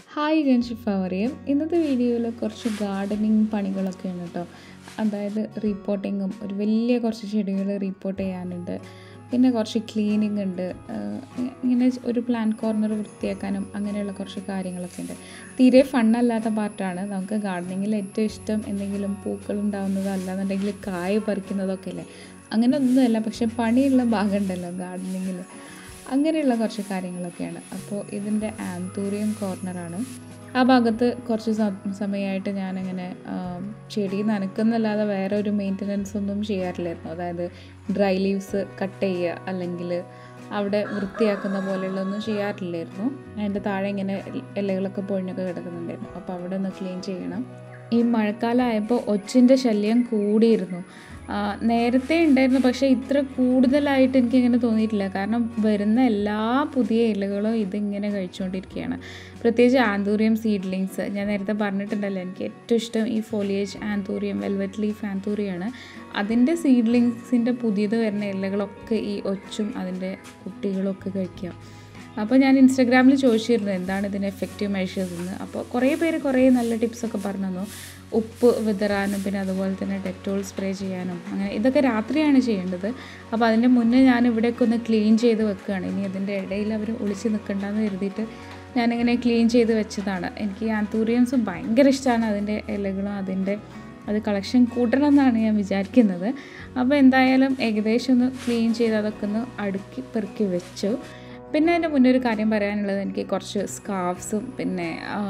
hi ഗൻഷിഫ പറയും ഇന്നത്തെ വീഡിയോയിൽ കുറച്ച് ഗാർഡനിങ് പണികളൊക്കെയാണ് കേട്ടോ അതായത് റീപ്പോർട്ടിങ്ങും ഒരു വലിയ കുറച്ച് ചെടികൾ റീപ്പോർട്ട് ചെയ്യാനുണ്ട് പിന്നെ കുറച്ച് ക്ലീനിങ് ഉണ്ട് ആഹ് ഇങ്ങനെ ഒരു പ്ലാൻ കോർണർ വൃത്തിയാക്കാനും അങ്ങനെയുള്ള കുറച്ച് കാര്യങ്ങളൊക്കെ ഉണ്ട് തീരെ ഫണ്ണല്ലാത്ത പാർട്ടാണ് നമുക്ക് ഗാർഡനിങ്ങിൽ ഏറ്റവും ഇഷ്ടം എന്തെങ്കിലും പൂക്കൾ ഉണ്ടാവുന്നതോ അല്ലാന്നുണ്ടെങ്കിൽ കായ പറിക്കുന്നതൊക്കെ അല്ലേ അങ്ങനെ ഒന്നുമല്ല പക്ഷെ പണിയുള്ള ഭാഗം ഉണ്ടല്ലോ ഗാർഡനിങ്ങിൽ അങ്ങനെയുള്ള കുറച്ച് കാര്യങ്ങളൊക്കെയാണ് അപ്പോൾ ഇതിൻ്റെ ആന്തൂറിയം കോർണറാണ് ആ ഭാഗത്ത് കുറച്ച് സം- സമയമായിട്ട് ഞാനിങ്ങനെ ആം, ചെടി നനക്കുന്നല്ലാതെ വേറെ ഒരു മെയിൻ്റനൻസ് ഒന്നും ചെയ്യാറില്ലായിരുന്നു അതായത് ഡ്രൈ ലീവ്സ് കട്ട് ചെയ്യുക അല്ലെങ്കിൽ അവിടെ വൃത്തിയാക്കുന്ന പോലെയുള്ളതൊന്നും ചെയ്യാറില്ലായിരുന്നു അതിൻ്റെ താഴെ ഇങ്ങനെ ഇലകളൊക്കെ പൊഴിഞ്ഞൊക്കെ കിടക്കുന്നുണ്ടായിരുന്നു അപ്പോൾ അവിടെ ഒന്ന് ക്ലീൻ ചെയ്യണം ഈ മഴക്കാലമായപ്പോൾ ഒച്ചിൻ്റെ ശല്യം കൂടിയിരുന്നു ആ, നേരത്തെ ഉണ്ടായിരുന്നു പക്ഷേ ഇത്ര കൂടുതലായിട്ട് എനിക്കിങ്ങനെ തോന്നിയിട്ടില്ല കാരണം വരുന്ന എല്ലാ പുതിയ ഇലകളും ഇതിങ്ങനെ കഴിച്ചുകൊണ്ടിരിക്കുകയാണ് പ്രത്യേകിച്ച് ആന്തൂറിയം സീഡ്ലിങ്സ് ഞാൻ നേരത്തെ പറഞ്ഞിട്ടുണ്ടല്ലോ എനിക്ക് ഏറ്റവും ഇഷ്ടം ഈ ഫോലിയേജ് ആന്തൂറിയം വെൽവെറ്റ് ലീഫ് ആന്തൂറിയാണ് അതിൻ്റെ സീഡ്ലിങ്സിൻ്റെ പുതിയത് വരുന്ന ഇലകളൊക്കെ ഈ ഒച്ചും അതിൻ്റെ കുട്ടികളൊക്കെ കഴിക്കുക അപ്പോൾ ഞാൻ ഇൻസ്റ്റാഗ്രാമിൽ ചോദിച്ചിരുന്നു എന്താണ് ഇതിന് എഫക്റ്റീവ് മെഷേഴ്സ് എന്ന് അപ്പോൾ കുറേ പേര് കുറേ നല്ല ടിപ്സൊക്കെ പറഞ്ഞു തന്നു ഉപ്പ് വിതറാനും പിന്നെ അതുപോലെ തന്നെ ഡെറ്റോൾ സ്പ്രേ ചെയ്യാനും അങ്ങനെ ഇതൊക്കെ രാത്രിയാണ് ചെയ്യേണ്ടത് അപ്പോൾ അതിൻ്റെ മുന്നേ ഞാൻ ഇവിടെയൊക്കെ ഒന്ന് ക്ലീൻ ചെയ്ത് വെക്കുകയാണ് ഇനി അതിൻ്റെ ഇടയിൽ അവർ ഒളിച്ച് നിൽക്കണ്ടെന്ന് കരുതിയിട്ട് ഞാനിങ്ങനെ ക്ലീൻ ചെയ്ത് വെച്ചതാണ് എനിക്ക് ഈ ആന്തൂറിയംസ് ഭയങ്കര ഇഷ്ടമാണ് അതിൻ്റെ ഇലകളും അതിൻ്റെ അത് കളക്ഷൻ കൂട്ടണം എന്നാണ് ഞാൻ വിചാരിക്കുന്നത് അപ്പോൾ എന്തായാലും ഏകദേശം ഒന്ന് ക്ലീൻ ചെയ്ത് അതൊക്കെ ഒന്ന് അടുക്കി പെറുക്കി വെച്ചു പിന്നെ അതിൻ്റെ മുന്നേ ഒരു കാര്യം പറയാനുള്ളത് എനിക്ക് കുറച്ച് സ്കാർഫ്സും പിന്നെ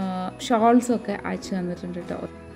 ഷോൾസും ഒക്കെ അയച്ചു തന്നിട്ടുണ്ട് കേട്ടോ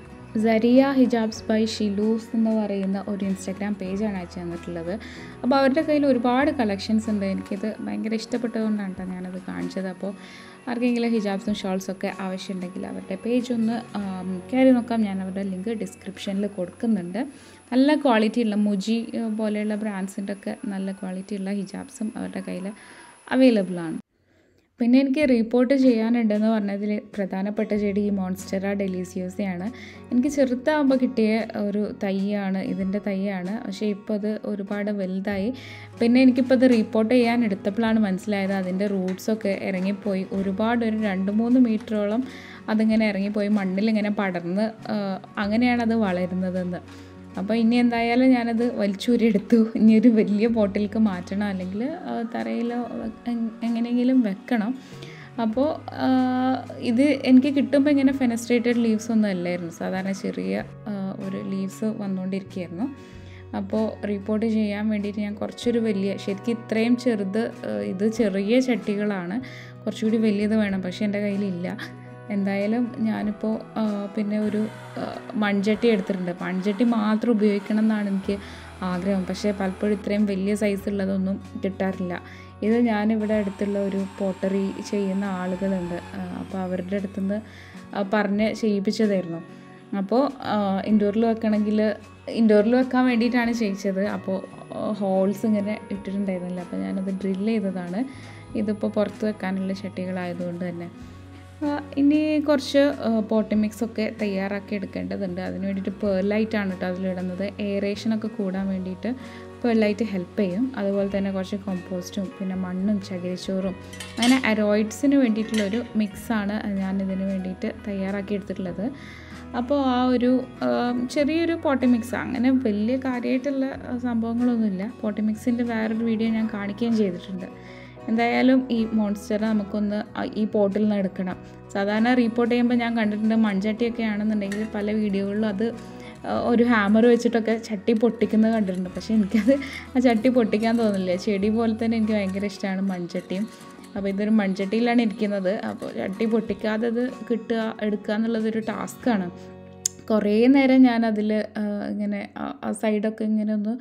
സരിയ ഹിജാബ്സ് ബൈ ഷിലൂസ് എന്ന് പറയുന്ന ഒരു ഇൻസ്റ്റാഗ്രാം പേജാണ് അയച്ചു തന്നിട്ടുള്ളത് അപ്പോൾ അവരുടെ കയ്യിൽ ഒരുപാട് കളക്ഷൻസ് ഉണ്ട് എനിക്കിത് ഭയങ്കര ഇഷ്ടപ്പെട്ടതുകൊണ്ടാണ് കേട്ടോ ഞാനത് കാണിച്ചത് അപ്പോൾ ആർക്കെങ്കിലും ഹിജാബ്സും ഷോൾസും ഒക്കെ ആവശ്യമുണ്ടെങ്കിൽ അവരുടെ പേജ് ഒന്ന് കയറി നോക്കാം ഞാൻ അവരുടെ ലിങ്ക് ഡിസ്ക്രിപ്ഷനിൽ കൊടുക്കുന്നുണ്ട് നല്ല ക്വാളിറ്റി ഉള്ള മുജി ഏഹ്, പോലെയുള്ള ബ്രാൻഡ്സിൻ്റെ ഒക്കെ നല്ല ക്വാളിറ്റി ഉള്ള ഹിജാബ്സും അവരുടെ കയ്യിൽ അവൈലബിൾ ആണ് പിന്നെ എനിക്ക് റിപ്പോർട്ട് ചെയ്യാനുണ്ടെന്ന് പറഞ്ഞതിൽ പ്രധാനപ്പെട്ട ചെടി ഈ മോൺസ്റ്ററ ഡെലീസിയോസയാണ് എനിക്ക് ചെറുതാകുമ്പോൾ കിട്ടിയ ഒരു തൈയാണ് ഇതിൻ്റെ തൈയാണ് പക്ഷേ ഇപ്പോൾ അത് ഒരുപാട് വലുതായി പിന്നെ എനിക്കിപ്പോൾ അത് റിപ്പോർട്ട് ചെയ്യാൻ എടുത്തപ്പോഴാണ് മനസ്സിലായത് അതിൻ്റെ റൂട്ട്സൊക്കെ ഇറങ്ങിപ്പോയി ഒരുപാട് ഒരു രണ്ട് മൂന്ന് മീറ്ററോളം അതിങ്ങനെ ഇറങ്ങിപ്പോയി മണ്ണിലിങ്ങനെ പടർന്ന് ആ, അങ്ങനെയാണ് അത് വളരുന്നതെന്ന് അപ്പോൾ ഇനി എന്തായാലും ഞാനത് വലിച്ചൂരിയെടുത്തു ഇനി ഒരു വലിയ ബോട്ടിലേക്ക് മാറ്റണം അല്ലെങ്കിൽ തറയിലോ എങ്- എങ്ങനെയെങ്കിലും വെക്കണം അപ്പോൾ ആ, ഇത് എനിക്ക് കിട്ടുമ്പോൾ ഇങ്ങനെ ഫെനസ്ട്രേറ്റഡ് ലീവ്സ് ഒന്നും അല്ലായിരുന്നു സാധാരണ ചെറിയ ആ, ഒരു ലീവ്സ് വന്നുകൊണ്ടിരിക്കുകയായിരുന്നു അപ്പോൾ റിപ്പോർട്ട് ചെയ്യാൻ വേണ്ടിയിട്ട് ഞാൻ കുറച്ചൊരു വലിയ ശരിക്കും ഇത്രയും ചെറുത് ആ, ഇത് ചെറിയ ചട്ടികളാണ് കുറച്ചുകൂടി വലിയത് വേണം പക്ഷേ എൻ്റെ കയ്യിലില്ല എന്തായാലും ഞാനിപ്പോൾ ആ, പിന്നെ ഒരു ആ, മൺചട്ടി എടുത്തിട്ടുണ്ട് മൺചട്ടി മാത്രം ഉപയോഗിക്കണം എന്നാണ് എനിക്ക് ആഗ്രഹം പക്ഷേ പലപ്പോഴും ഇത്രയും വലിയ സൈസ് ഉള്ളതൊന്നും കിട്ടാറില്ല ഇത് ഞാനിവിടെ അടുത്തുള്ള ഒരു പോട്ടറി ചെയ്യുന്ന ആളുകളുണ്ട് അപ്പോൾ അവരുടെ അടുത്തുനിന്ന് ആ, പറഞ്ഞ് ചെയ്യിപ്പിച്ചതായിരുന്നു അപ്പോൾ ഇൻഡോറിൽ വെക്കണമെങ്കിൽ ഇൻഡോറിൽ വെക്കാൻ വേണ്ടിയിട്ടാണ് ചെയ്യിച്ചത് അപ്പോൾ ഹോൾസ് ഇങ്ങനെ ഇട്ടിട്ടുണ്ടായിരുന്നില്ല അപ്പോൾ ഞാനത് ഡ്രിൽ ചെയ്തതാണ് ഇതിപ്പോൾ പുറത്ത് വെക്കാനുള്ള ചട്ടികളായതുകൊണ്ട് തന്നെ ആ, ഇനി കുറച്ച് പോട്ടി മിക്സ് ഒക്കെ തയ്യാറാക്കി എടുക്കേണ്ടതുണ്ട് അതിന് വേണ്ടിയിട്ട് പേർലൈറ്റാണ് കേട്ടോ അതിലിടുന്നത് എയറേഷനൊക്കെ കൂടാൻ വേണ്ടിയിട്ട് പേർലൈറ്റ് ഹെൽപ്പ് ചെയ്യും അതുപോലെ തന്നെ കുറച്ച് കോമ്പോസ്റ്റും പിന്നെ മണ്ണും ചകിരിച്ചോറും അങ്ങനെ അരോയിഡ്സിന് വേണ്ടിയിട്ടുള്ളൊരു മിക്സാണ് ഞാൻ ഇതിന് വേണ്ടിയിട്ട് തയ്യാറാക്കി എടുത്തിട്ടുള്ളത് അപ്പോൾ ആ ഒരു ആ, ചെറിയൊരു പോട്ടി മിക്സ് അങ്ങനെ വലിയ കാര്യമായിട്ടുള്ള ആ, സംഭവങ്ങളൊന്നുമില്ല പോട്ടി മിക്സിൻ്റെ വേറൊരു വീഡിയോ ഞാൻ കാണിക്കുകയും ചെയ്തിട്ടുണ്ട് എന്തായാലും ഈ മോൺസ്റ്റർ നമുക്കൊന്ന് ആ- ഈ പോട്ടിൽ നിന്ന് എടുക്കണം സാധാരണ റീപ്പോർട്ട് ചെയ്യുമ്പോൾ ഞാൻ കണ്ടിട്ടുണ്ട് മൺചട്ടിയൊക്കെ ആണെന്നുണ്ടെങ്കിൽ പല വീഡിയോകളിലും അത് ആ, ഒരു ഹാമർ വെച്ചിട്ടൊക്കെ ചട്ടി പൊട്ടിക്കുന്നത് കണ്ടിട്ടുണ്ട് പക്ഷേ എനിക്കത് ആ ചട്ടി പൊട്ടിക്കാൻ തോന്നില്ല ചെടി പോലെ തന്നെ എനിക്ക് ഭയങ്കര ഇഷ്ടമാണ് മൺചട്ടിയും അപ്പോൾ ഇതൊരു മൺചട്ടിയിലാണ് ഇരിക്കുന്നത് അപ്പോൾ ചട്ടി പൊട്ടിക്കാതെ ഇത് കിട്ടുക എടുക്കുക എന്നുള്ളതൊരു ടാസ്ക്കാണ് കുറേ നേരം ഞാൻ അതിൽ ഇങ്ങനെ ആ- ആ സൈഡൊക്കെ ഇങ്ങനെ ഒന്ന്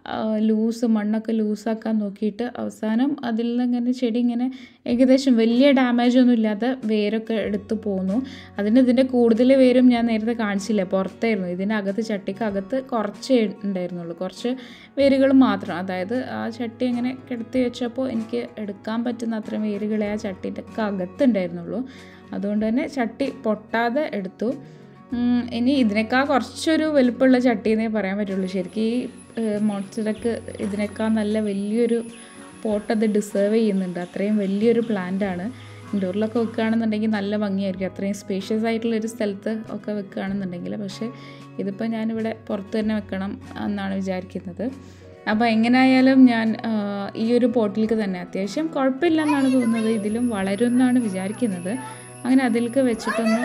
ലൂസ് മണ്ണൊക്കെ ലൂസാക്കാൻ നോക്കിയിട്ട് അവസാനം അതിൽ നിന്ന് ഇങ്ങനെ ചെടി ഇങ്ങനെ ഏകദേശം വലിയ ഡാമേജ് ഒന്നും ഇല്ലാതെ വേരൊക്കെ എടുത്തു പോന്നു അതിന് ഇതിൻ്റെ കൂടുതൽ വേരും ഞാൻ നേരത്തെ കാണിച്ചില്ല പുറത്തായിരുന്നു ഇതിനകത്ത് ചട്ടിക്കകത്ത് കുറച്ചേ ഉണ്ടായിരുന്നുള്ളൂ കുറച്ച് വേരുകൾ മാത്രം അതായത് ആ ചട്ടി ഇങ്ങനെ കിടത്തി വെച്ചപ്പോൾ എനിക്ക് എടുക്കാൻ പറ്റുന്ന അത്രയും വേരുകളെ ആ ചട്ടീൻ്റെ ഒക്കെ അകത്തുണ്ടായിരുന്നുള്ളൂ അതുകൊണ്ട് തന്നെ ചട്ടി പൊട്ടാതെ എടുത്തു ഉം, ഇനി ഇതിനേക്കാൾ കുറച്ചൊരു വലുപ്പമുള്ള ചട്ടി എന്നേ പറയാൻ പറ്റുള്ളൂ ശരിക്കും ഈ മോൺസ്റ്ററൊക്കെ ഇതിനേക്കാൾ നല്ല വലിയൊരു പോട്ട് അത് ഡിസേർവ് ചെയ്യുന്നുണ്ട് അത്രയും വലിയൊരു പ്ലാന്റ് ആണ് ഇൻഡോറിലൊക്കെ വെക്കുകയാണെന്നുണ്ടെങ്കിൽ നല്ല ഭംഗിയായിരിക്കും അത്രയും സ്പേഷ്യസ് ആയിട്ടുള്ള ഒരു സ്ഥലത്ത് ഒക്കെ വെക്കുകയാണെന്നുണ്ടെങ്കിൽ പക്ഷേ ഇതിപ്പോൾ ഞാനിവിടെ പുറത്ത് തന്നെ വെക്കണം എന്നാണ് വിചാരിക്കുന്നത് അപ്പോൾ എങ്ങനെയായാലും ഞാൻ ആ, ഈ ഒരു പോട്ടിലേക്ക് തന്നെ അത്യാവശ്യം കുഴപ്പമില്ല എന്നാണ് തോന്നുന്നത് ഇതിലും വളരുമെന്നാണ് വിചാരിക്കുന്നത് അങ്ങനെ അതിലേക്ക് വെച്ചിട്ടൊന്ന്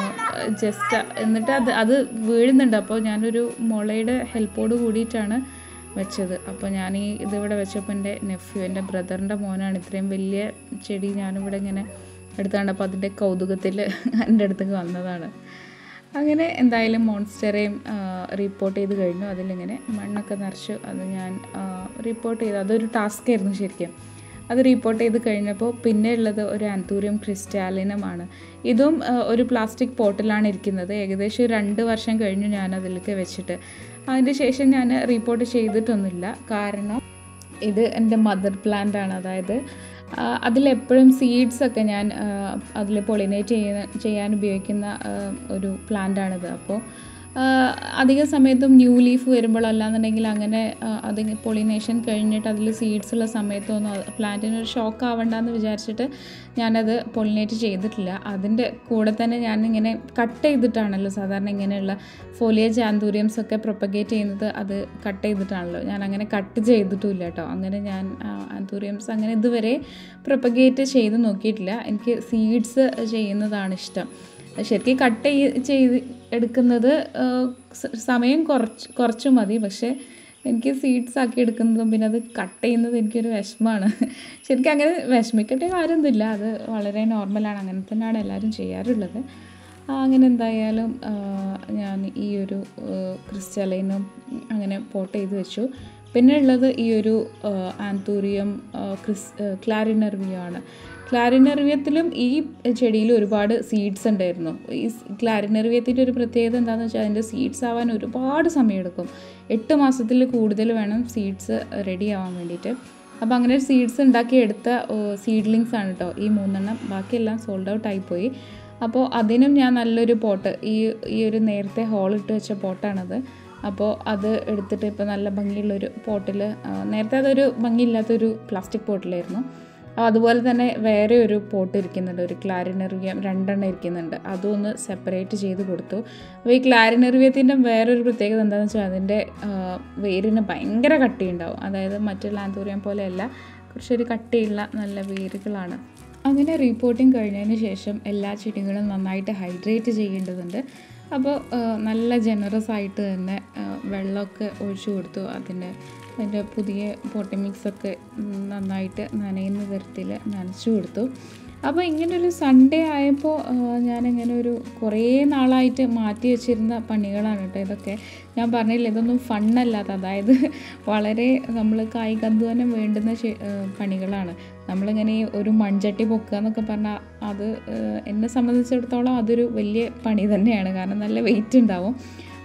ജസ്റ്റ് എന്നിട്ട് അത് അത് വീഴുന്നുണ്ട് അപ്പോൾ ഞാനൊരു മുളയുടെ ഹെൽപ്പോട് കൂടിയിട്ടാണ് വെച്ചത് അപ്പോൾ ഞാൻ ഈ ഇതിവിടെ വെച്ചപ്പോൾ എൻ്റെ നെഫ്യൂ എൻ്റെ ബ്രദറിൻ്റെ മോനാണ് ഇത്രയും വലിയ ചെടി ഞാനിവിടെ ഇങ്ങനെ എടുത്താണ്ട് അപ്പോൾ അതിൻ്റെ കൗതുകത്തിൽ എൻ്റെ അടുത്തേക്ക് വന്നതാണ് അങ്ങനെ എന്തായാലും മോൺസ്റ്ററേയും റിപ്പോർട്ട് ചെയ്ത് കഴിഞ്ഞു അതിലിങ്ങനെ മണ്ണൊക്കെ നിറച്ചു അത് ഞാൻ റിപ്പോർട്ട് ചെയ്തു അതൊരു ടാസ്ക് ആയിരുന്നു ശരിക്കും അത് റിപ്പോർട്ട് ചെയ്ത് കഴിഞ്ഞപ്പോൾ പിന്നെ ഉള്ളത് ഒരു ആന്തൂരിയം ക്രിസ്റ്റാലിനമാണ് ഇതും ആ, ഒരു പ്ലാസ്റ്റിക് പോട്ടിലാണ് ഇരിക്കുന്നത് ഏകദേശം ഒരു രണ്ട് വർഷം കഴിഞ്ഞു ഞാൻ അതിലേക്ക് വെച്ചിട്ട് അതിന് ശേഷം ഞാൻ റിപ്പോർട്ട് ചെയ്തിട്ടൊന്നുമില്ല കാരണം ഇത് എൻ്റെ മദർ പ്ലാന്റ് ആണ് അതായത് ആ, അതിലെപ്പോഴും സീഡ്സ് ഒക്കെ ഞാൻ അതിൽ പൊളിനേറ്റ് ചെയ്യുന്ന ചെയ്യാൻ ഉപയോഗിക്കുന്ന ആ, ഒരു പ്ലാന്റാണിത് അപ്പോൾ ആ, അധിക സമയത്തും ന്യൂ ലീഫ് വരുമ്പോൾ അല്ലാന്നുണ്ടെങ്കിൽ അങ്ങനെ ആ, അത് പൊളിനേഷൻ കഴിഞ്ഞിട്ട് അതിൽ സീഡ്സ് ഉള്ള സമയത്തൊന്നും പ്ലാന്റിന് ഒരു ഷോക്ക് ആവണ്ടെന്ന് വിചാരിച്ചിട്ട് ഞാനത് പൊളിനേറ്റ് ചെയ്തിട്ടില്ല അതിൻ്റെ കൂടെ തന്നെ ഞാനിങ്ങനെ കട്ട് ചെയ്തിട്ടാണല്ലോ സാധാരണ ഇങ്ങനെയുള്ള ഫോലിയേജ് ആന്തൂരിയംസ് ഒക്കെ പ്രൊപ്പഗേറ്റ് ചെയ്യുന്നത് അത് കട്ട് ചെയ്തിട്ടാണല്ലോ ഞാൻ അങ്ങനെ കട്ട് ചെയ്തിട്ടുമില്ല കേട്ടോ അങ്ങനെ ഞാൻ ആന്തൂരിയംസ് അങ്ങനെ ഇതുവരെ പ്രൊപ്പഗേറ്റ് ചെയ്ത് നോക്കിയിട്ടില്ല എനിക്ക് സീഡ്സ് ചെയ്യുന്നതാണ് ഇഷ്ടം ശരിക്കും കട്ട് ചെയ്ത് എടുക്കുന്നത് ആ, സ- സമയം കുറച്ച് കുറച്ച് മതി പക്ഷേ എനിക്ക് സീഡ്സ് ആക്കി എടുക്കുന്നതും പിന്നെ അത് കട്ട് ചെയ്യുന്നത് എനിക്കൊരു വിഷമമാണ് ശരിക്കും അങ്ങനെ വിഷമിക്കേണ്ട കാര്യമൊന്നുമില്ല അത് വളരെ നോർമലാണ് അങ്ങനെ തന്നെയാണ് എല്ലാവരും ചെയ്യാറുള്ളത് ആ, അങ്ങനെ എന്തായാലും ആ, ഞാൻ ഈ ഒരു ക്രിസ്റ്റലൈനും അങ്ങനെ പോട്ട് ചെയ്ത് വെച്ചു പിന്നെ ഉള്ളത് ഈ ഒരു ആന്തൂറിയം ക്രിസ് ക്ലാരിനർവിയോ ആണ് ക്ലാരിനർവിയത്തിലും ഈ ചെടിയിൽ ഒരുപാട് സീഡ്സ് ഉണ്ടായിരുന്നു ഈ ക്ലാരിനർവിയത്തിൻ്റെ ഒരു പ്രത്യേകത എന്താണെന്ന് വെച്ചാൽ അതിൻ്റെ സീഡ്സ് ആവാൻ ഒരുപാട് സമയമെടുക്കും എട്ട് മാസത്തിൽ കൂടുതൽ വേണം സീഡ്സ് റെഡി ആവാൻ വേണ്ടിയിട്ട് അപ്പോൾ അങ്ങനെ സീഡ്സ് ഉണ്ടാക്കി എടുത്ത സീഡ്ലിങ്സ് ആണ് കേട്ടോ ഈ മൂന്നെണ്ണം ബാക്കിയെല്ലാം സോൾഡ് ഔട്ട് ആയിപ്പോയി അപ്പോൾ അതിനും ഞാൻ നല്ലൊരു പോട്ട് ഈ ഈ ഒരു നേരത്തെ ഹോൾ ഇട്ട് വെച്ച പോട്ടാണത് അപ്പോൾ അത് എടുത്തിട്ട് ഇപ്പോൾ നല്ല ഭംഗിയുള്ളൊരു പോട്ടിൽ നേരത്തെ അതൊരു ഭംഗിയില്ലാത്തൊരു പ്ലാസ്റ്റിക് പോട്ടിലായിരുന്നു അപ്പോൾ അതുപോലെ തന്നെ വേറെ ഒരു പോട്ട് ഇരിക്കുന്നുണ്ട് ഒരു ക്ലാരിനെറിയം രണ്ടെണ്ണം ഇരിക്കുന്നുണ്ട് അതും ഒന്ന് സെപ്പറേറ്റ് ചെയ്ത് കൊടുത്തു അപ്പോൾ ഈ ക്ലാരിനെറിയത്തിൻ്റെ വേറൊരു പ്രത്യേകത എന്താണെന്ന് വെച്ചാൽ അതിൻ്റെ ആ, വേരിന് ഭയങ്കര കട്ടിയുണ്ടാവും അതായത് മറ്റുള്ള ആന്തൂരിയം പോലെയല്ല കുറച്ചൊരു കട്ടിയുള്ള നല്ല വേരുകളാണ് അങ്ങനെ റിപ്പോർട്ടിങ് കഴിഞ്ഞതിന് ശേഷം എല്ലാ ചെടികളും നന്നായിട്ട് ഹൈഡ്രേറ്റ് ചെയ്യേണ്ടതുണ്ട് അപ്പോൾ ആ, നല്ല ജനറസ് ആയിട്ട് തന്നെ ആ, വെള്ളമൊക്കെ ഒഴിച്ചു കൊടുത്തു അതിൻ്റെ അതിൻ്റെ പുതിയ പോട്ടി മിക്സൊക്കെ ഉം, നന്നായിട്ട് നനയുന്ന തരത്തിൽ നനച്ചു കൊടുത്തു അപ്പോൾ ഇങ്ങനൊരു സൺഡേ ആയപ്പോൾ ആ, ഞാനിങ്ങനെ ഒരു കുറേ നാളായിട്ട് മാറ്റി വെച്ചിരുന്ന പണികളാണ് കേട്ടോ ഇതൊക്കെ ഞാൻ പറഞ്ഞില്ല ഇതൊന്നും ഫണ്ണല്ലാത്ത അതായത് വളരെ നമ്മൾ കായികാധ്വാനം വേണ്ടുന്ന ശെ- ആ, പണികളാണ് നമ്മളിങ്ങനെ ഈ ഒരു മൺചട്ടി പൊക്കുക എന്നൊക്കെ പറഞ്ഞാൽ അത് ആ, എന്നെ സംബന്ധിച്ചിടത്തോളം അതൊരു വലിയ പണി തന്നെയാണ് കാരണം നല്ല വെയിറ്റ് ഉണ്ടാവും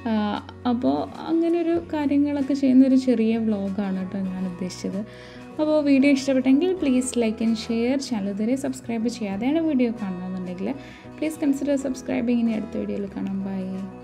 അപ്പോൾ അങ്ങനെ ഒരു കാര്യങ്ങളൊക്കെ ചെയ്യുന്ന ഒരു ചെറിയ വ്ളോഗാണ് കേട്ടോ ഞാൻ ഉദ്ദേശിച്ചത് അപ്പോൾ വീഡിയോ ഇഷ്ടപ്പെട്ടെങ്കിൽ please like and share channel ഇതുവരെ സബ്സ്ക്രൈബ് ചെയ്യാതെയാണ് വീഡിയോ കാണുന്നതെന്നുണ്ടെങ്കിൽ പ്ലീസ് കൺസിഡർ സബ്സ്ക്രൈബിങ് ഇനി അടുത്ത വീഡിയോയിൽ കാണാം ബൈ